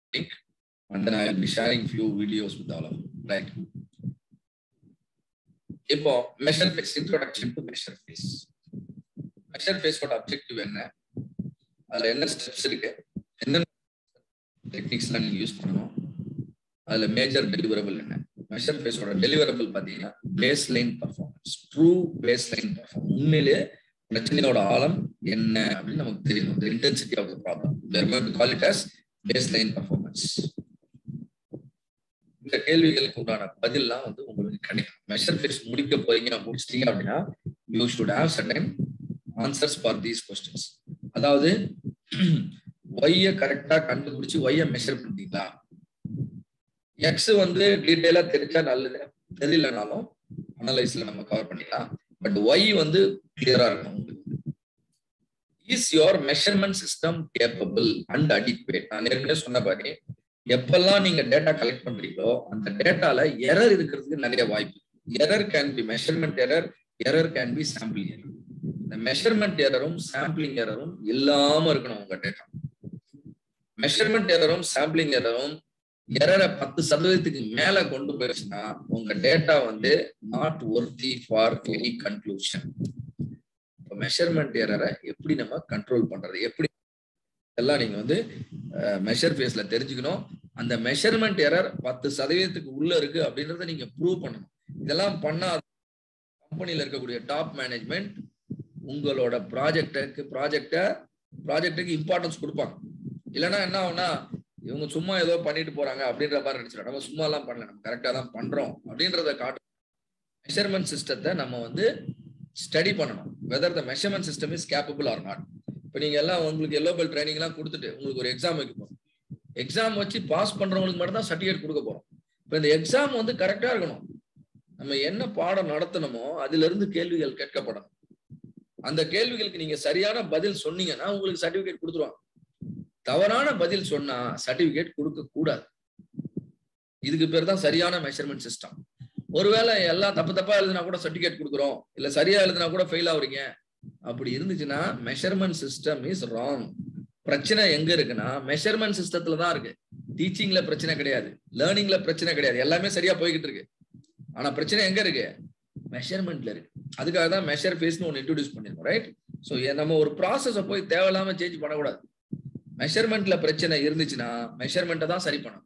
link and then I will be sharing few videos with all of you. Right. இப்போ measure phase introduction to measure phase measure ஃபேஸோட objective என்ன அதுல என்ன steps இருக்கு என்ன டெக்னிக்ஸ்லாம் நீங்க யூஸ் பண்ணணும் அதுல மேஜர் டெலிவரபிள் என்ன மெஷர் ஃபேஸோட டெலிவரபிள் பாத்தீங்கன்னா base line performance true base line performance உண்மையிலேயே பிரச்சனையோட ஆழம் என்ன அப்படின்னு நமக்கு தெரியணும் intensity of the problem call it as base line performance இந்த கேள்விகளுக்கு உண்டான பதில்லாம் வந்து உங்களுக்கு கிடைக்கும் மெஷர் ஃபேஸ் முடிக்க போறீங்க முடிச்சிட்டீங்க அப்படின்னா you should have certain answers for these questions அதாவது ஒய்ய கரெக்டா கண்டுபிடிச்சு ஒய்ய மெஷர் பண்ணிட்டீங்களா எக்ஸ் வந்து டீட்டெயிலா தெரிஞ்சா நல்லது தெரியலனாலும் அனலைஸ்ல நம்ம கவர் பண்ணிக்கலாம் பட் ஒய் வந்து கிளியரா இருக்கணும் உங்களுக்கு is your measurement system capable and adequate நான் ஏற்கனவே சொன்ன பாரு எப்பெல்லாம் நீங்க டேட்டா கலெக்ட் பண்றீங்களோ அந்த டேட்டால எரர் இருக்கிறதுக்கு நிறைய வாய்ப்பு error can be measurement error error can be sample error இந்த மெஷர்மெண்ட் எரரும் சாம்பிளிங் எரரும் இல்லாம இருக்கணும் உங்க டேட்டா மெஷர்மெண்ட் எரரும் சாம்பிளிங் எரரும் எரரை பத்து சதவீதத்துக்கு மேல கொண்டு போயிடுச்சுன்னா உங்க டேட்டா வந்து not worthy for any conclusion measurement எரரை எப்படி நம்ம கண்ட்ரோல் பண்றது எப்படி எல்லாம் நீங்க வந்து மெஷர் ஃபேஸ்ல தெரிஞ்சுக்கணும் அந்த மெஷர்மெண்ட் எரர் பத்து சதவீதத்துக்கு உள்ள இருக்கு அப்படின்றத நீங்க ப்ரூவ் பண்ணணும் இதெல்லாம் பண்ணா கம்பெனில இருக்கக்கூடிய டாப் மேனேஜ்மெண்ட் உங்களோட ப்ராஜெக்டுக்கு ப்ராஜெக்ட ப்ராஜெக்டுக்கு இம்பார்ட்டன்ஸ் கொடுப்பாங்க இல்லைன்னா என்ன ஆகும்னா இவங்க சும்மா ஏதோ பண்ணிட்டு போறாங்க அப்படின்ற மாதிரி நினைச்சிடும் நம்ம சும்மா எல்லாம் பண்ணல நம்ம கரெக்டா தான் பண்றோம் அப்படின்றத காட்டும் மெஷர்மெண்ட் சிஸ்டத்தை நம்ம வந்து ஸ்டடி பண்ணணும் whether the measurement system is capable or not இப்போ நீங்க எல்லாம் உங்களுக்கு எல்லோ பெல் ட்ரைனிங் எல்லாம் கொடுத்துட்டு உங்களுக்கு ஒரு எக்ஸாம் வைக்க போறோம் எக்ஸாம் வச்சு பாஸ் பண்றவங்களுக்கு மட்டும் தான் சர்டிஃபிகேட் கொடுக்க போறோம் இப்போ இந்த எக்ஸாம் வந்து கரெக்டா இருக்கணும் நம்ம என்ன பாடம் நடத்தணுமோ அதுல இருந்து கேள்விகள் கேட்கப்படணும் அந்த கேள்விகளுக்கு நீங்க சரியான பதில் சொன்னீங்கன்னா உங்களுக்கு சர்டிபிகேட் கொடுத்துருவாங்க தவறான பதில் சொன்னா சர்டிபிகேட் கொடுக்க கூடாது இதுக்கு பேர் தான் சரியான மெஷர்மெண்ட் சிஸ்டம் ஒருவேளை எல்லாம் தப்பு தப்பா எழுதினா கூட சர்டிபிகேட் கொடுக்குறோம் இல்ல சரியா எழுதினா கூட ஃபெயில் ஆகுறீங்க அப்படி இருந்துச்சுன்னா மெஷர்மெண்ட் சிஸ்டம் இஸ் ராங் பிரச்சனை எங்க இருக்குன்னா மெஷர்மெண்ட் சிஸ்டத்துல தான் இருக்கு டீச்சிங்ல பிரச்சனை கிடையாது லேர்னிங்ல பிரச்சனை கிடையாது எல்லாமே சரியா போய்கிட்டு இருக்கு ஆனா பிரச்சனை எங்க இருக்கு மெஷர்மெண்ட்ல இருக்கு அதுக்காக தான் மெஷர் ஃபேஸ்னு ஒன்று இன்ட்ரோடியூஸ் பண்ணிருக்கோம் ரைட் ஸோ நம்ம ஒரு ப்ராசஸை போய் தேவையில்லாம சேஞ்ச் பண்ணக்கூடாது மெஷர்மெண்ட்ல பிரச்சனை இருந்துச்சுன்னா மெஷர்மெண்ட்டை தான் சரி பண்ணணும்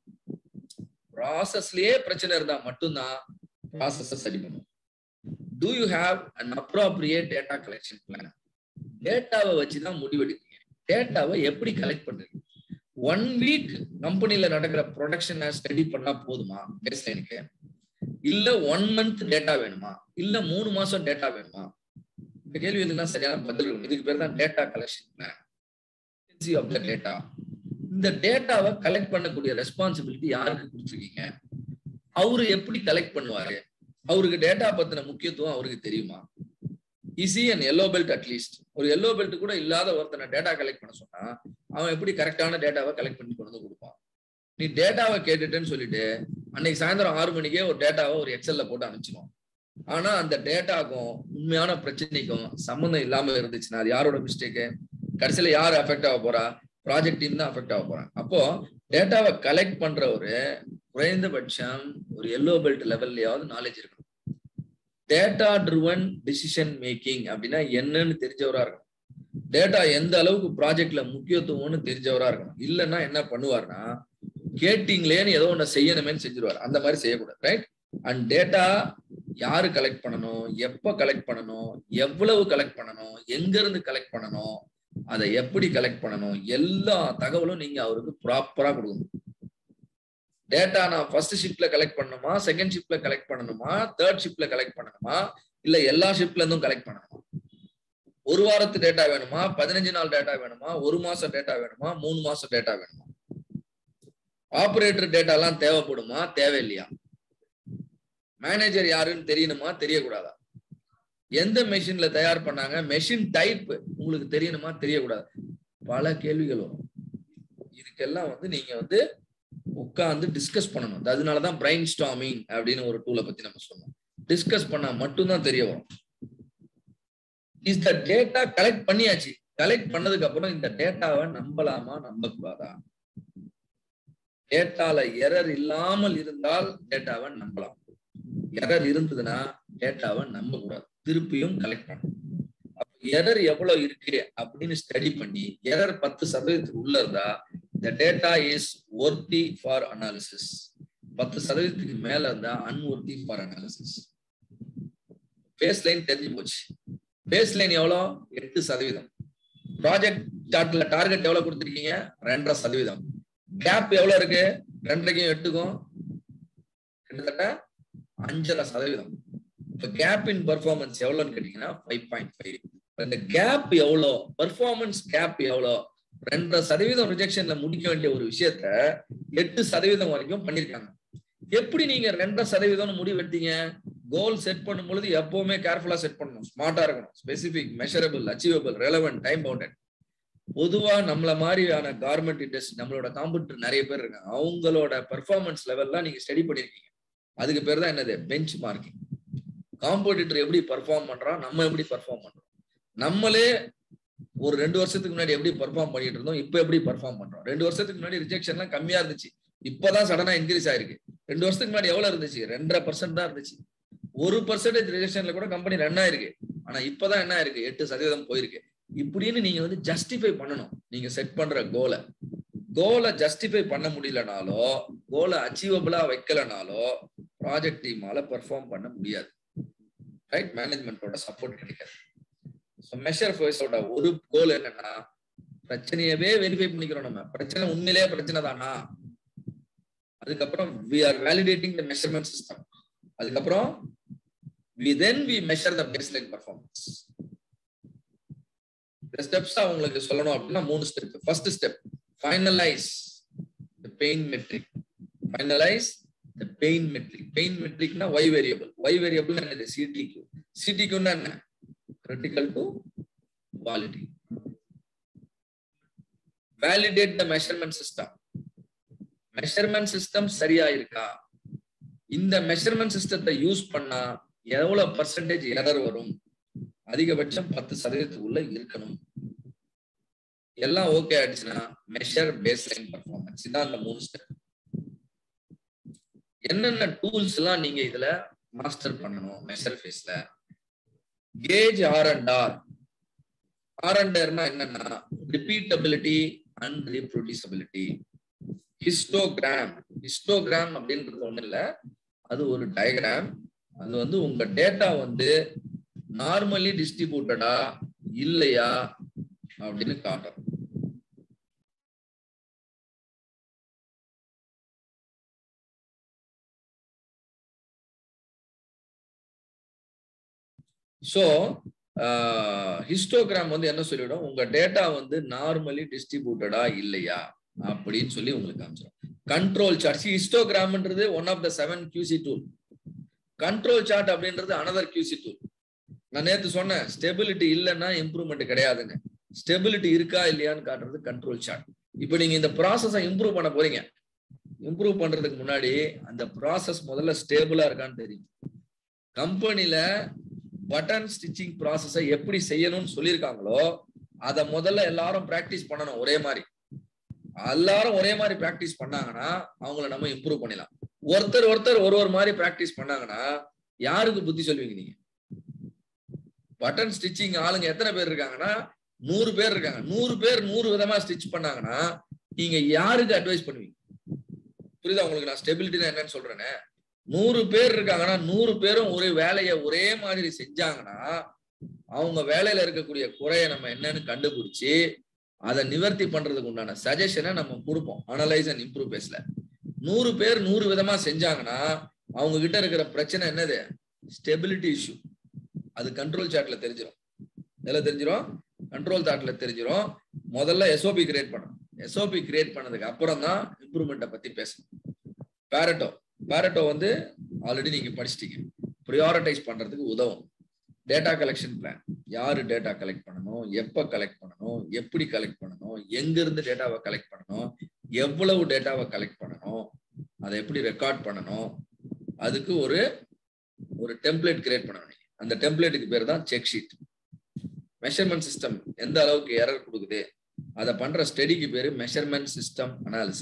ப்ராசஸ்லயே பிரச்சனை இருந்தா மட்டும்தான் ப்ராசஸை சரி பண்ணும் do you have an appropriate data collection plan டேட்டாவை வச்சு தான் முடிவெடுக்கீங்க டேட்டாவை எப்படி கலெக்ட் பண்றீங்க ஒன் வீக் கம்பெனில நடக்கிற ப்ரொடக்ஷனை ஸ்டடி பண்ணா போதுமா பேஸ்லைனுக்கு இல்ல ஒன் மந்த் டேட்டா வேணுமா இல்ல மூணு மாசம் டேட்டா வேணுமா இந்த கேள்விகளுக்கு சரியான பதில் இருக்கும் இதுக்கு பேர் தான் data collection plan of the data இந்த டேட்டாவை கலெக்ட் பண்ணக்கூடிய ரெஸ்பான்சிபிலிட்டி யாருக்கு கொடுத்துருக்கீங்க அவரு எப்படி கலெக்ட் பண்ணுவாரு அவருக்கு டேட்டா பத்தின முக்கியத்துவம் அவருக்கு தெரியுமா இசி அண்ட் எல்லோ பெல்ட் அட்லீஸ்ட் ஒரு எல்லோ பெல்ட் கூட இல்லாத ஒருத்தனை டேட்டா கலெக்ட் பண்ண சொன்னா அவன் எப்படி கரெக்டான டேட்டாவை கலெக்ட் பண்ணி கொண்டு வந்து கொடுப்பான் நீ டேட்டாவை கேட்டுட்டேன்னு சொல்லிட்டு அன்னைக்கு சாயந்தரம் ஆறு மணிக்கே ஒரு டேட்டாவை ஒரு எக்ஸல்ல போட்டு அனுப்பிச்சிடும் ஆனா அந்த டேட்டாக்கும் உண்மையான பிரச்சனைக்கும் சம்மந்தம் இல்லாம இருந்துச்சுன்னா அது யாரோட மிஸ்டேக்கு கடைசியில யார் அஃபெக்ட் ஆக போறா ப்ராஜெக்ட் டீம் தான் அஃபெக்ட் ஆக போறாங்க அப்போ டேட்டாவை கலெக்ட் பண்ற ஒரு குறைந்தபட்சம் ஒரு எல்லோ பெல்ட் லெவல்லையாவது நாலேஜ் இருக்கணும் டேட்டா ட்ரிவன் டிசிஷன் மேக்கிங் அப்படின்னா என்னன்னு தெரிஞ்சவரா இருக்கணும் டேட்டா எந்த அளவுக்கு ப்ராஜெக்ட்ல முக்கியத்துவம்னு தெரிஞ்சவரா இருக்கணும் இல்லைன்னா என்ன பண்ணுவார்னா கேட்டிங்லேன்னு ஏதோ ஒன்று செய்யணுமேனு செஞ்சிருவார் அந்த மாதிரி செய்யக்கூடாது ரைட் அண்ட் டேட்டா யாரு கலெக்ட் பண்ணணும் எப்ப கலெக்ட் பண்ணணும் எவ்வளவு கலெக்ட் பண்ணணும் எங்க இருந்து கலெக்ட் பண்ணணும் அதை எப்படி கலெக்ட் பண்ணணும் எல்லா தகவலும் நீங்க அவருக்கு ப்ராப்பரா கொடுக்கணும் டேட்டா நான் ஃபர்ஸ்ட் ஷிப்ல கலெக்ட் பண்ணணுமா செகண்ட் ஷிப்ல கலெக்ட் பண்ணணுமா தேர்ட் ஷிப்ல கலெக்ட் பண்ணணுமா இல்ல எல்லா ஷிப்ல இருந்தும் கலெக்ட் பண்ணணுமா ஒரு வாரத்து டேட்டா வேணுமா பதினஞ்சு நாள் டேட்டா வேணுமா ஒரு மாசம் டேட்டா வேணுமா மூணு மாசம் டேட்டா வேணுமா ஆபரேட்டர் டேட்டா எல்லாம் தேவைப்படுமா தேவையில்லையா மேனேஜர் யாருன்னு தெரியணுமா தெரியக்கூடாதா எந்த மெஷின்ல தயார் பண்ணாங்க மெஷின் டைப் உங்களுக்கு தெரியணுமா தெரியக்கூடாது பல கேள்விகள் வரும் இதுக்கெல்லாம் வந்து நீங்க வந்து உட்காந்து டிஸ்கஸ் பண்ணணும் அதனாலதான் பிரைன் ஸ்டாமிங் அப்படின்னு ஒரு டூலை பத்தி நம்ம சொன்னோம் டிஸ்கஸ் பண்ணா மட்டும்தான் தெரிய வரும் இஸ் த டேட்டா கலெக்ட் பண்ணியாச்சு கலெக்ட் பண்ணதுக்கு அப்புறம் இந்த டேட்டாவை நம்பலாமா நம்ப கூடாதா டேட்டால எரர் இல்லாமல் இருந்தால் டேட்டாவை நம்பலாம் எரர் இருந்ததுன்னா டேட்டாவை நம்ப கூடாது திருப்பியும் கலெக்ட் பண்ணணும் எரர் எவ்வளவு இருக்கு அப்படின்னு ஸ்டடி பண்ணி எரர் பத்து சதவீதத்துக்கு உள்ள இருந்தா இந்த data is worthy for analysis பத்து சதவீதத்துக்கு மேல இருந்தா unworthy for analysis base line தெரிஞ்சு போச்சு பேஸ் லைன் எவ்வளோ எட்டு சதவீதம் ப்ராஜெக்ட் சார்ட்ல டார்கெட் எவ்வளவு கொடுத்துருக்கீங்க ரெண்டரை சதவீதம் கேப் எவ்வளவு இருக்கு ரெண்டரைக்கும் எட்டுக்கும் கிட்டத்தட்ட அஞ்சரை சதவீதம் இப்போ கேப் இன் பர்ஃபார்மன்ஸ் எவ்வளோன்னு கேட்டீங்கன்னா ஃபைவ் பாயிண்ட் ஃபைவ் இந்த கேப் எவ்வளோ பர்ஃபார்மன்ஸ் கேப் எவ்வளோ ரெண்டரை சதவீதம் ரிஜெக்ஷன்ல முடிக்க வேண்டிய ஒரு விஷயத்த எட்டு சதவீதம் வரைக்கும் பண்ணிருக்காங்க எப்படி நீங்க ரெண்டரை சதவீதம்னு முடிவு எடுத்தீங்க கோல் செட் பண்ணும் பொழுது எப்பவுமே கேர்ஃபுல்லா செட் பண்ணணும் ஸ்மார்ட்டா இருக்கணும் specific measurable achievable relevant time bound பொதுவா நம்மள மாதிரியான கார்மெண்ட் இண்டஸ்ட்ரி நம்மளோட காம்படிட்டர் நிறைய பேர் இருக்காங்க அவங்களோட பெர்ஃபார்மன்ஸ் லெவல்லாம் நீங்க ஸ்டடி பண்ணிருக்கீங்க அதுக்கு பேர் தான் என்னது பெஞ்ச் மார்க்கிங் காம்படிட்டர் எப்படி பர்ஃபார்ம் பண்றான் நம்ம எப்படி பர்ஃபார்ம் பண்றோம் நம்மளே ஒரு ரெண்டு வருஷத்துக்கு முன்னாடி எப்படி பர்ஃபார்ம் பண்ணிட்டு இருந்தோம் இப்போ எப்படி பர்ஃபார்ம் பண்றோம் ரெண்டு வருஷத்துக்கு முன்னாடி ரிஜெக்ஷன்லாம் கம்மியா இருந்துச்சு இப்பதான் சடனா இன்க்ரீஸ் ஆயிருக்கு ரெண்டு வருஷத்துக்கு முன்னாடி எவ்வளவு இருந்துச்சு ரெண்டரை பர்சன்ட் தான் இருந்துச்சு ஒரு பர்சன்டேஜ் ரிஜெக்ஷன்ல கூட கம்பெனி ரன் ஆயிருக்கு ஆனா இப்பதான் என்ன ஆயிருக்கு எட்டு சதவீதம் போயிருக்கு இப்படின்னு நீங்க வந்து ஜஸ்டிஃபை பண்ணணும் நீங்க செட் பண்ற கோலை கோலை ஜஸ்டிஃபை பண்ண முடியலனாலோ கோலை அச்சீவபிளா வைக்கலனாலோ ப்ராஜெக்ட் டீமால பெர்ஃபார்ம் பண்ண முடியாது ரைட் மேனேஜ்மெண்டோட சப்போர்ட் கிடைக்காது ஸோ மெஷர் ஃபோர்ஸோட ஒரு கோல் என்னன்னா பிரச்சனையவே வெரிஃபை பண்ணிக்கிறோம் நம்ம பிரச்சனை உண்மையிலேயே பிரச்சனை தானா அதுக்கப்புறம் we are validating the measurement system அதுக்கப்புறம் we then we measure the base line performance இந்த ஸ்டெப்ஸ் உங்களுக்கு சொல்லணும் அப்படின்னா மூணு step first step finalise the pain metric finalise the pain metric pain மெட்ரிக்னா ஒய் வேரியபிள் ஒய் வேரியபிள் என்னது CTQ சிடிக்யூன்னா என்ன critical to quality validate the measurement system measurement system சரியா இருக்கா இந்த மெஷர்மெண்ட் சிஸ்டத்தை யூஸ் பண்ணா எவ்வளவு பர்சன்டேஜ் எரர் வரும் அதிகபட்சம் பத்து சதவீதத்துக்குள்ள இருக்கணும் எல்லாம் ஓகே ஆயிடுச்சுன்னா மெஷர் பேஸ் லைன் பர்ஃபார்மன்ஸ் இதான் அந்த மூணு ஸ்டெப் என்னென்ன டூல்ஸ் எல்லாம் நீங்க இதுல மாஸ்டர் பண்ணணும் மெஷர் ஃபேஸ்ல gauge R and R R and ஆர்னா என்னன்னா repeatability and reproducibility histogram histogram அப்படின்றது ஒண்ணு இல்ல அது ஒரு டயக்ராம் அது வந்து உங்க டேட்டா வந்து நார்மலி டிஸ்ட்ரிபியூட்டடா இல்லையா அப்படின்னு காட்டும் ஸோ ஹிஸ்டோகிராம் வந்து என்ன சொல்லிவிடும் உங்க டேட்டா வந்து நார்மலி டிஸ்ட்ரிபியூட்டடா இல்லையா அப்படின்னு சொல்லி உங்களுக்கு காமிச்சிடும் கண்ட்ரோல் சார்ட் ஹிஸ்டோகிராம்ன்றது one of the seven QC tool control chart அப்படின்றது அனதர் கியூசி டூல் நான் நேத்து சொன்னேன் ஸ்டெபிலிட்டி இல்லைன்னா இம்ப்ரூவ்மெண்ட் கிடையாதுன்னு ஸ்டெபிலிட்டி இருக்கா இல்லையான்னு காட்டுறது கண்ட்ரோல் சார்ட் இப்போ நீங்க இந்த ப்ராசஸை இம்ப்ரூவ் பண்ண போறீங்க இம்ப்ரூவ் பண்றதுக்கு முன்னாடி அந்த ப்ராசஸ் முதல்ல ஸ்டேபிளா இருக்கான்னு தெரியும் கம்பெனில பட்டன் ஸ்டிச்சிங் ப்ராசஸை எப்படி செய்யணும்னு சொல்லியிருக்காங்களோ அதை முதல்ல எல்லாரும் பிராக்டிஸ் பண்ணணும் ஒரே மாதிரி எல்லாரும் ஒரே மாதிரி பிராக்டிஸ் பண்ணாங்கன்னா அவங்கள நம்ம இம்ப்ரூவ் பண்ணிடலாம் ஒருத்தர் ஒருத்தர் ஒரு ஒரு மாதிரி பிராக்டிஸ் பண்ணாங்கன்னா யாருக்கு புத்தி சொல்வீங்க நீங்க பட்டன் ஸ்டிச்சிங் ஆளுங்க எத்தனை பேர் இருக்காங்கன்னா நூறு பேர் இருக்காங்க நூறு பேர் நூறு விதமா ஸ்டிச் பண்ணாங்கன்னா நீங்க யாருக்கு அட்வைஸ் பண்ணுவீங்க புரியுதா உங்களுக்கு நான் ஸ்டெபிலிட்டி என்னன்னு சொல்றேன்னு நூறு பேர் இருக்காங்கன்னா நூறு பேரும் ஒரே வேலையை ஒரே மாதிரி செஞ்சாங்கன்னா அவங்க வேலையில இருக்கக்கூடிய குறைய நம்ம என்னன்னு கண்டுபிடிச்சு அதை நிவர்த்தி பண்றதுக்கு உண்டான சஜஷனை நம்ம கொடுப்போம் அனலைஸ் அண்ட் இம்ப்ரூவ் பேஸ்ல நூறு பேர் நூறு விதமா செஞ்சாங்கன்னா அவங்க கிட்ட இருக்கிற பிரச்சனை என்னது ஸ்டெபிலிட்டி இஷ்யூ அது கண்ட்ரோல் சார்ட்ல தெரிஞ்சிடும் எதில் தெரிஞ்சிடும் கண்ட்ரோல் சார்ட்ல தெரிஞ்சிடும் முதல்ல எஸ்ஓபி கிரியேட் பண்ணணும் எஸ்ஓபி கிரியேட் பண்ணதுக்கு அப்புறம் தான் இம்ப்ரூவ்மெண்ட்டை பத்தி பேசணும் பேரட்டோ பேரட்டோ வந்து ஆல்ரெடி நீங்க படிச்சிட்டீங்க ப்ரியாரிட்டைஸ் பண்றதுக்கு உதவும் டேட்டா கலெக்ஷன் பிளான் யாரு டேட்டா கலெக்ட் பண்ணணும் எப்ப கலெக்ட் பண்ணணும் எப்படி கலெக்ட் பண்ணணும் எங்க இருந்து டேட்டாவை கலெக்ட் பண்ணணும் எவ்வளவு டேட்டாவை கலெக்ட் பண்ணணும் அதை எப்படி ரெக்கார்ட் பண்ணணும் அதுக்கு ஒரு ஒரு டெம்ப்ளேட் கிரியேட் பண்ணணும் அந்த டெம்ப்ளேட்டுக்கு பேர் தான் செக் ஷீட் மெஷர்மெண்ட் சிஸ்டம் எந்த அளவுக்கு எரர் கொடுக்குது அதை பண்ற ஸ்டடிக்கு பேரு மெஷர்மெண்ட் சிஸ்டம் அனாலிசிஸ்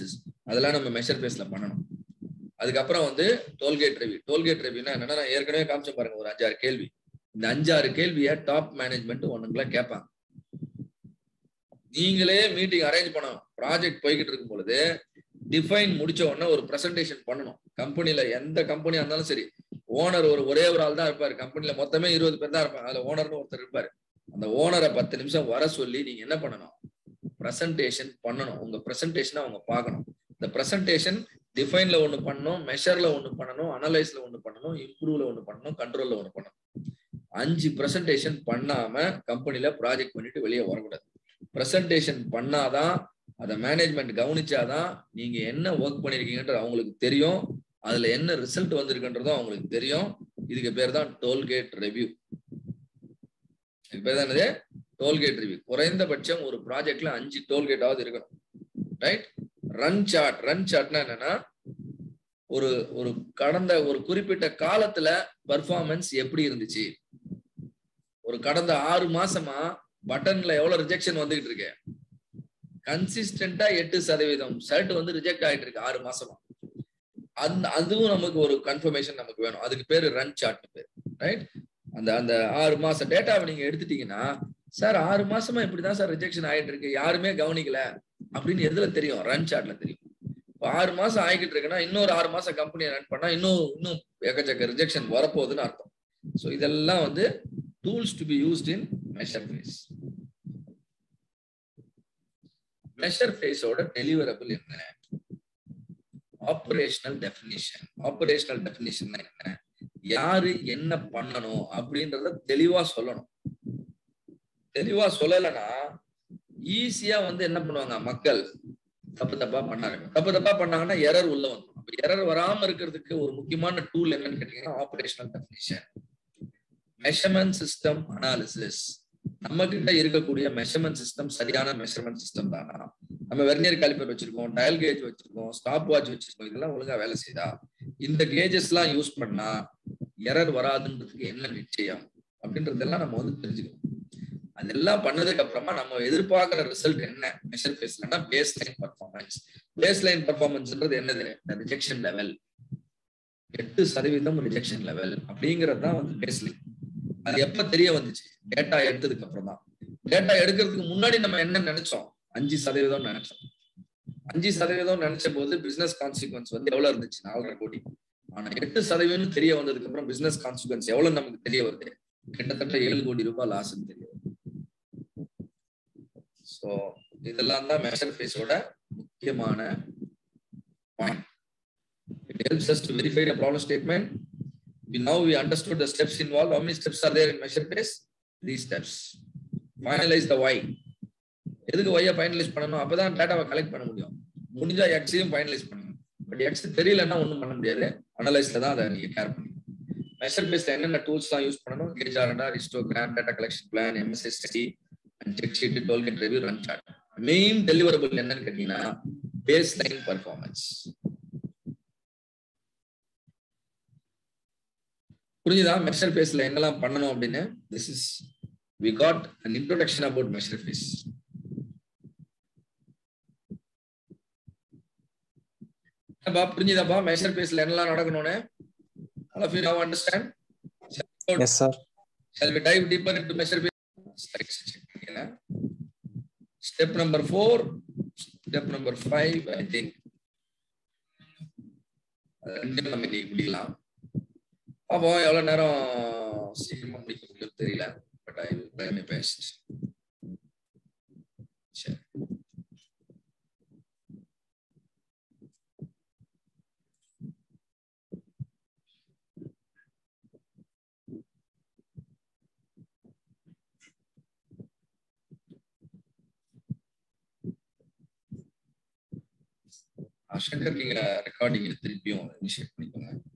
அதெல்லாம் நம்ம மெஷர் பேஸ்ல பண்ணணும் அதுக்கப்புறம் வந்து டோல்கேட் ரிவ்யூ டோல்கேட் ரிவ்யூனா என்னன்னா நான் ஏற்கனவே காமிச்ச பாருங்க ஒரு அஞ்சாறு கேள்வி இந்த அஞ்சாறு கேள்வியை டாப் மேனேஜ்மெண்ட் ஒண்ணுங்களா கேட்பாங்க நீங்களே மீட்டிங் அரேஞ்ச் பண்ணணும் ப்ராஜெக்ட் போய்கிட்டு இருக்கும் பொழுது டிஃபைன் முடிச்ச உடனே ஒரு பிரசன்டேஷன் பண்ணணும் கம்பெனில எந்த கம்பெனியா இருந்தாலும் சரி ஓனர் ஒரு ஒரே ஒரு ஆள் தான் இருப்பாரு கம்பெனில மொத்தமே இருபது பேர் தான் இருப்பாங்க அதுல ஓனர்னு ஒருத்தர் இருப்பாரு அந்த ஓனரை பத்து நிமிஷம் வர சொல்லி நீங்க என்ன பண்ணணும் பிரசன்டேஷன் பண்ணணும் உங்க பிரசன்டேஷனை அவங்க பார்க்கணும் இந்த பிரசன்டேஷன் டிஃபைன்ல ஒண்ணு பண்ணணும் மெஷர்ல ஒண்ணு பண்ணணும் அனலைஸ்ல ஒண்ணு பண்ணணும் இம்ப்ரூவ்ல ஒண்ணு பண்ணணும் கண்ட்ரோல்ல ஒண்ணு பண்ணணும் அஞ்சு பிரசன்டேஷன் பண்ணாம கம்பெனில ப்ராஜெக்ட் பண்ணிட்டு வெளியே வரக்கூடாது பிரசன்டேஷன் பண்ணாதான் அதை மேனேஜ்மெண்ட் கவனிச்சாதான் நீங்க என்ன ஒர்க் பண்ணிருக்கீங்கன்றது அவங்களுக்கு தெரியும் அதுல என்ன ரிசல்ட் வந்திருக்குன்றதும் அவங்களுக்கு தெரியும் இதுக்கு பேர் தான் டோல்கேட் ரிவ்யூ இதுக்கு பேர் தான் என்னது டோல்கேட் ரிவ்யூ குறைந்தபட்சம் ஒரு ப்ராஜெக்ட்ல அஞ்சு டோல்கேட்டாவது இருக்கணும் ரைட் ரன் சார்ட் ரன் சார்ட்னா என்னன்னா ஒரு ஒரு கடந்த ஒரு குறிப்பிட்ட காலத்துல பர்ஃபார்மன்ஸ் எப்படி இருந்துச்சு ஒரு கடந்த ஆறு மாசமா பட்டன்ல எவ்வளவு ரிஜெக்ஷன் வந்துகிட்டு இருக்கு கன்சிஸ்டன்டா எட்டு சதவீதம் ஷர்ட் வந்து ரிஜெக்ட் ஆயிட்டு இருக்கு ஆறு மாசமா அந்த அதுவும் நமக்கு ஒரு கன்ஃபர்மேஷன் நமக்கு வேணும் அதுக்கு பேரு ரன் சார்ட் பேர் ரைட் அந்த அந்த ஆறு மாசம் டேட்டாவை நீங்க எடுத்துட்டீங்கன்னா சார் ஆறு மாசமா இப்படிதான் சார் ரிஜெக்ஷன் ஆயிட்டு இருக்கு யாருமே கவனிக்கல அப்படின்னு எதுல தெரியும் ரன் சார்ட்ல தெரியும் இப்போ ஆறு மாசம் ஆகிட்டு இருக்குன்னா இன்னொரு ஆறு மாசம் கம்பெனியை ரன் பண்ணா இன்னும் இன்னும் எக்கச்சக்க ரிஜெக்ஷன் வரப்போகுதுன்னு அர்த்தம் ஸோ இதெல்லாம் வந்து tools to be used in measure phase measure ஃபேஸோட டெலிவரபிள் என்ன ஆபரேஷனல் டெபினிஷன் ஆபரேஷனல் டெபினிஷன் என்ன யாரு என்ன பண்ணணும் அப்படின்றத தெளிவா சொல்லணும் தெளிவா சொல்லலைன்னா ஈஸியா வந்து என்ன பண்ணுவாங்க மக்கள் தப்பு தப்பா பண்ணாங்க தப்பு தப்பா பண்ணாங்கன்னா எரர் உள்ள வந்துடும் அப்ப எரர் வராம இருக்கிறதுக்கு ஒரு முக்கியமான டூல் என்னன்னு கேட்டீங்கன்னா operational definition measurement system analysis நம்ம கிட்ட இருக்கக்கூடிய மெஷர்மெண்ட் சிஸ்டம் சரியான மெஷர்மெண்ட் சிஸ்டம் தானா நம்ம வெர்னியர் காலிப்பர் வச்சிருக்கோம் டயல் கேஜ் வச்சிருக்கோம் ஸ்டாப் வாட்ச் வச்சிருக்கோம் இதெல்லாம் ஒழுங்கா வேலை செய்யுதா இந்த கேஜஸ் எல்லாம் யூஸ் பண்ணா எரர் வராதுன்றதுக்கு என்ன நிச்சயம் அப்படின்றதெல்லாம் நம்ம வந்து தெரிஞ்சுக்கணும் அதெல்லாம் பண்ணதுக்கு அப்புறமா நம்ம எதிர்பார்க்கிற ரிசல்ட் என்ன மெஷர் பேஸ்லன்னா base line performance base line பர்ஃபார்மன்ஸ்ன்றது என்னது ரிஜெக்ஷன் லெவல் எட்டு சதவீதம் ரிஜெக்ஷன் லெவல் அப்படிங்கிறது தான் வந்து பேஸ் லைன் அது எப்ப தெரிய வந்துச்சு டேட்டா எடுத்ததுக்கு அப்புறம் தான் டேட்டா எடுக்கிறதுக்கு முன்னாடி நம்ம என்ன நினைச்சோம் அஞ்சு சதவீதம் நினைச்சோம் அஞ்சு சதவீதம் நினைச்ச போது பிசினஸ் கான்சிக்வன்ஸ் வந்து எவ்வளவு இருந்துச்சு நாலரை கோடி ஆனா எட்டு சதவீதம் தெரிய வந்ததுக்கு அப்புறம் பிசினஸ் கான்சிக்வன்ஸ் எவ்வளவு நமக்கு தெரிய வருது கிட்டத்தட்ட ஏழு கோடி ரூபாய் லாஸ்ன்னு தெரிய வருது ஸோ இதெல்லாம் தான் மெஷர் ஃபேஸோட முக்கியமான point it helps us to verify a problem statement we now we understood the steps involved how many steps are there in measure phase three steps finalize the why எதுக்கு ஒய்யை finalise பண்ணணும் அப்பதான் டேட்டாவை collect பண்ண முடியும் முடிஞ்சா எக்ஸையும் finalise பண்ணணும் பட் எக்ஸ் தெரியலன்னா ஒன்றும் பண்ண முடியாது அனலைஸ்ல தான் அதை நீங்க கேர் பண்ணணும் மெஷர் பேஸ்ல என்னென்ன டூல்ஸ் தான் யூஸ் பண்ணணும் கேஜ் ஆர்டா histogram data collection plan MSSD and check sheet tollgate review run chart main deliverable என்னன்னு கேட்டீங்கன்னா பேஸ் லைன் பர்ஃபார்மன்ஸ் புரிஞ்சுதா மெஷர் ஃபேஸ்ல என்னெல்லாம் பண்ணணும் அப்படின்னு this is we got an introduction about measure phase பா புரிஞ்சுதாப்பா மெஷர் ஃபேஸ்ல என்னெல்லாம் நடக்கணும்னு all of you now understand Yes, sir. shall we dive deeper into measure phase slides check பண்ணிக்கிறேன் step number 4 step number 5 i think அது ரெண்டும் நம்ம இன்னைக்கு முடிக்கலாம் பார்ப்போம் எவ்வளவு நேரம் சீக்கிரமா முடிக்க முடியும் தெரியல but I will try my best சரி சங்கர் நீங்க ரெக்கார்டிங் திருப்பியும் இனிஷியேட் பண்ணிக்கோங்க